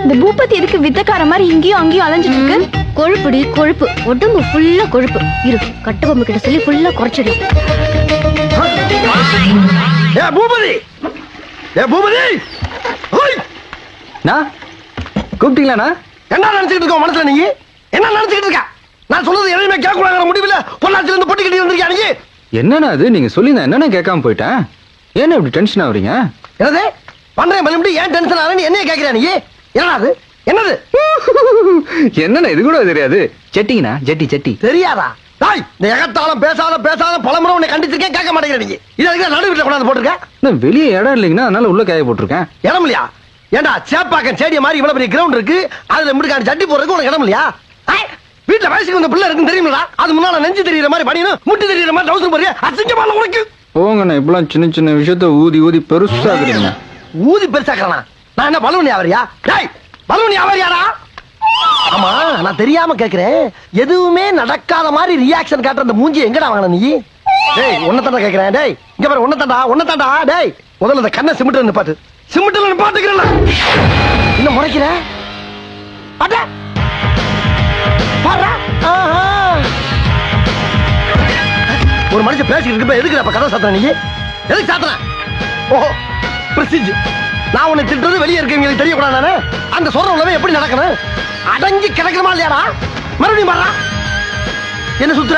இந்த பூபதி எதுக்கு வித்தக்கார மாதிரி இங்கேயும் அங்கேயும் அலைஞ்சிட்டு இருக்கு கொழுப்புடி கொழுப்பு உடம்பு ஃபுல்லா கொழுப்பு இரு கட்டுக்கொம்பு கிட்ட சொல்லி ஃபுல்லா குறைச்சிடு ஏ பூபதி ஏ பூபதி ஓய் நான் கூப்பிட்டீங்களாண்ணா என்ன நினைச்சிட்டு இருக்க உன் மனசுல நீ என்ன நினைச்சிட்டு இருக்க நான் சொல்றது எதையுமே கேட்க கூடாங்கிற முடிவுல பொள்ளாச்சில இருந்து பொட்டி கட்டி வந்திருக்கியா நீ என்னண்ணா அது நீங்க சொல்லி நான் என்னண்ணா கேட்காம போயிட்டேன் ஏன்னா இப்படி டென்ஷன் ஆகுறீங்க என்னது பண்றேன் மறுபடியும் ஏன் டென்ஷன் ஆகுறேன்னு என்னைய கேட்கிறா நீ என்னடா அது என்னது என்னண்ணா இது கூட தெரியாது ஜெட்டிங்கண்ணா ஜெட்டி ஜெட்டி தெரியாதா டாய் இந்த எகத்தாலும் பேசாத பேசாத பலமுறை உன்னை கண்டிச்சிருக்கேன் கேட்க மாட்டேங்கிற நீ இது அதுக்கு நடு வீட்டுல கொண்டாந்து போட்டிருக்க நான் வெளியே இடம் இல்லைங்கண்ணா அதனால உள்ள காய போட்டிருக்கேன் இடம் இல்லையா ஏண்டா சேப்பாக்கம் ஸ்டேடியம் மாதிரி இவ்வளவு பெரிய கிரவுண்ட் இருக்கு அதுல முடுக்கான சட்டி போடுறதுக்கு உனக்கு இடம் இல்லையா ஐ, வீட்டுல வயசுக்கு வந்த பிள்ளை இருக்குன்னு தெரியுமில்ல அது முன்னால நெஞ்சு தெரியுற மாதிரி பண்ணியும் முட்டி தெரியுற மாதிரி டவுசர் போறியா அசிங்கமான உனக்கு போங்கண்ணா இப்பெல்லாம் சின்ன சின்ன விஷயத்த ஊதி ஊதி பெருசாக்குறீங்க ஊதி பெருசாக்குறானா நான் என்ன பலூனி ஆவறியா டேய் பலூனி ஆவறியாடா ஆமா நான் தெரியாம கேக்குறேன் எதுவுமே நடக்காத மாதிரி ரியாக்ஷன் காட்டுற அந்த மூஞ்சி எங்கடா வாங்கின நீ டேய் உன்ன தாண்டா கேக்குறேன் டேய் இங்க பாரு உன்ன தாண்டா உன்ன தாண்டா டேய் முதல்ல இந்த கண்ணை சிமிட்டு நிப்பாட்டு சிமிட்டுல நிப்பாட்டுக்கிறேன் என்ன முறைக்கிற அட பாருடா. ஆஹா. ஒரு மனுஷன் பேசிக்கிட்டு இருக்கப்ப எதுக்கு அப்ப கதை சாத்துற நீ எதுக்கு சாத்துற ஓஹோ பிரசிஜ் நான் உன்னை திட்டுறது வெளியே இருக்கவங்களுக்கு தெரியக்கூடாது நானு அந்த சொல்ற உலகம் எப்படி நடக்கணும் அடங்கி கிடக்கணுமா இல்லையாடா மறுபடியும் பாடுறா என்ன சுத்துற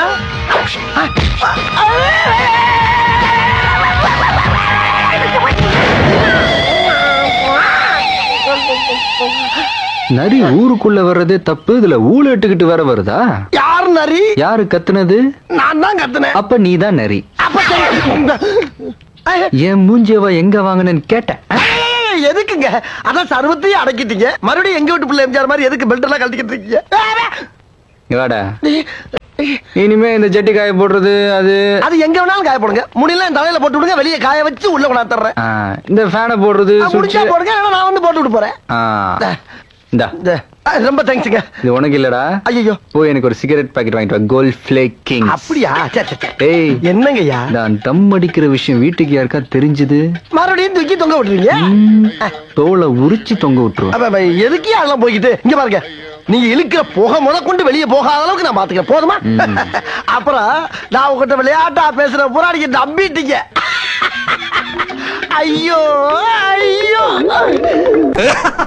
நரி ஊருக்குள்ள வர்றதே தப்பு இதுல ஊழ இட்டுக்கிட்டு வேற வருதா யார் நரி யாரு கத்துனது நான் தான் கத்துனேன் அப்ப நீதான் நரி அப்ப சரி. ஐய, என் மூஞ்சேவா எங்க வாங்கினேன்னு கேட்டேன் ஐய, எதுக்குங்க அதான் சர்வத்தையும் அடக்கிட்டீங்க மறுபடியும் எங்க வீட்டு பிள்ளை எம்ஜிஆர் மாதிரி எதுக்கு பெல்ட் எல்லாம் கழட்டிக்கிட்டு இருக்கீங்க இங்க வாடா இனிமே இந்த ஜட்டி காய போடுறது அது அது எங்க வேணாலும் காய போடுங்க முடியல என் தலையில போட்டு விடுங்க வெளியே காய வச்சு உள்ள கொண்டாந்து தர்றேன் ஆ, இந்த ஃபேனை போடுறது ஆ, முடிஞ்சா சுவிட்ச் போடுங்க இல்லைன்னா நான் வந்து போட்டு விட்டு போறேன் இந்தா இந்த, ஆ, ரொம்ப தேங்க்ஸுங்க இது உனக்கு இல்லடா ஐயோ போய் எனக்கு ஒரு சிகரெட் பாக்கெட் வாங்கிட்டு வா கோல்ட் ஃபிளேக்கிங் அப்படியா சரி, சரி, சரி. ஏய் என்னங்கய்யா நான் தம் அடிக்கிற விஷயம் வீட்டுக்கு யாருக்கா தெரிஞ்சது மறுபடியும் தூக்கி தொங்க விட்டுறீங்க தோலை உரிச்சு தொங்க விட்டுருவேன் அப்ப, அப்ப, எதுக்கு அதெல்லாம் போய்கிட்டு இங்க பாருங்க நீங்க இழுக்கிற புகை முத கொண்டு வெளியே போகாத அளவுக்கு நான் பாத்துக்கிறேன் போதுமா அப்புறம் நான் உங்ககிட்ட விளையாட்டா பேசுற புறாடிக்கு நம்பிட்டீங்க ஐயோ ஐயோ